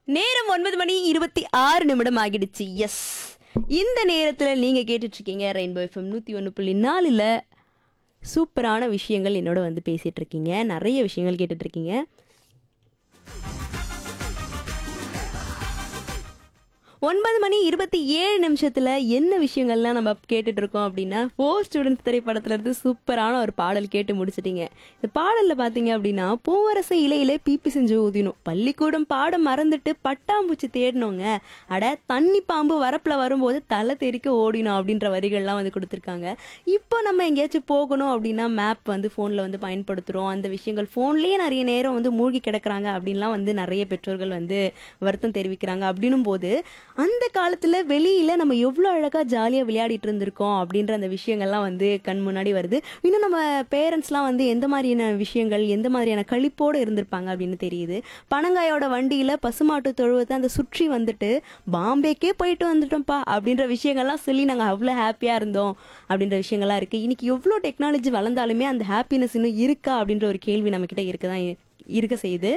நேரம் ஒன்பது மணி இருபத்தி ஆறு நிமிடம் ஆகிடுச்சு எஸ் இந்த நேரத்தில் நீங்கள் கேட்டுட்டு இருக்கீங்க ரெயின்போ எஃப்எம் நூற்றி ஒன்று புள்ளி நாலில் சூப்பரான விஷயங்கள் என்னோட வந்து பேசிட்டு இருக்கீங்க நிறைய விஷயங்கள் கேட்டுட்டு இருக்கீங்க ஒன்பது மணி இருபத்தி ஏழு நிமிஷத்துல என்ன விஷயங்கள்லாம் நம்ம கேட்டுட்டு இருக்கோம் அப்படின்னா ஃபோர் ஸ்டூடெண்ட்ஸ் திரைப்படத்துல இருந்து சூப்பரான ஒரு பாடல் கேட்டு முடிச்சிட்டீங்க இந்த பாடல்ல பாத்தீங்க அப்படின்னா பூவரச இலையில பீப்பி செஞ்சு ஊதினோம் பள்ளிக்கூடம் பாடம் மறந்துட்டு பட்டாம்பூச்சி தேடினோங்க அட தண்ணி பாம்பு வரப்புல வரும்போது தலை தெறிக்க ஓடினோம் அப்படின்ற வரிகள்லாம் வந்து கொடுத்துருக்காங்க இப்போ நம்ம எங்கேயாச்சும் போகணும் அப்படின்னா மேப் வந்து ஃபோனில் வந்து பயன்படுத்துகிறோம் அந்த விஷயங்கள் ஃபோன்லேயே நிறைய நேரம் வந்து மூழ்கி கிடக்குறாங்க அப்படின்லாம் வந்து நிறைய பெற்றோர்கள் வந்து வருத்தம் தெரிவிக்கிறாங்க அப்படின்னும் போது அந்த காலத்தில் வெளியில் நம்ம எவ்வளோ அழகாக ஜாலியாக விளையாடிட்டு இருந்திருக்கோம் அப்படின்ற அந்த விஷயங்கள்லாம் வந்து கண் முன்னாடி வருது இன்னும் நம்ம பேரண்ட்ஸ்லாம் வந்து எந்த மாதிரியான விஷயங்கள் எந்த மாதிரியான கழிப்போடு இருந்திருப்பாங்க அப்படின்னு தெரியுது பனங்காயோட வண்டியில் பசுமாட்டு தொழுவத்தை அந்த சுற்றி வந்துட்டு பாம்பேக்கே போயிட்டு வந்துட்டோம்ப்பா அப்படின்ற விஷயங்கள்லாம் சொல்லி நாங்கள் அவ்வளோ ஹாப்பியாக இருந்தோம் அப்படின்ற விஷயங்கள்லாம் இருக்குது இன்னைக்கு எவ்வளோ டெக்னாலஜி வளர்ந்தாலுமே அந்த ஹாப்பினஸ் இன்னும் இருக்கா அப்படின்ற ஒரு கேள்வி நம்மக்கிட்ட இருக்க தான் இருக்க செய்யுது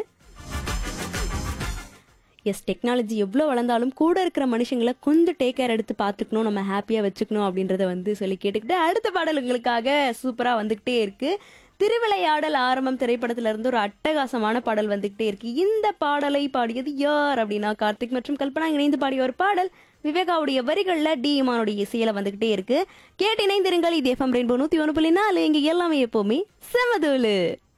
எஸ் டெக்னாலஜி எவ்வளோ வளர்ந்தாலும் கூட இருக்கிற மனுஷங்களை கொஞ்சம் டேக் கேர் எடுத்து பார்த்துக்கணும் நம்ம ஹாப்பியாக வச்சுக்கணும் அப்படின்றத வந்து சொல்லி கேட்டுக்கிட்டு அடுத்த பாடல் உங்களுக்காக சூப்பராக வந்துக்கிட்டே இருக்கு திருவிளையாடல் ஆரம்பம் திரைப்படத்துல இருந்து ஒரு அட்டகாசமான பாடல் வந்துகிட்டே இருக்கு இந்த பாடலை பாடியது யார் அப்படின்னா கார்த்திக் மற்றும் கல்பனா இணைந்து பாடிய ஒரு பாடல் விவேகாவுடைய வரிகள்ல டி இமானுடைய இசையில வந்துகிட்டே இருக்கு கேட்டு இணைந்திருங்கள் இது எஃப்எம் ரெயின்போ நூத்தி ஒன்று புள்ளி நாலு இங்க எல்லாமே எப்பவுமே செமதூலு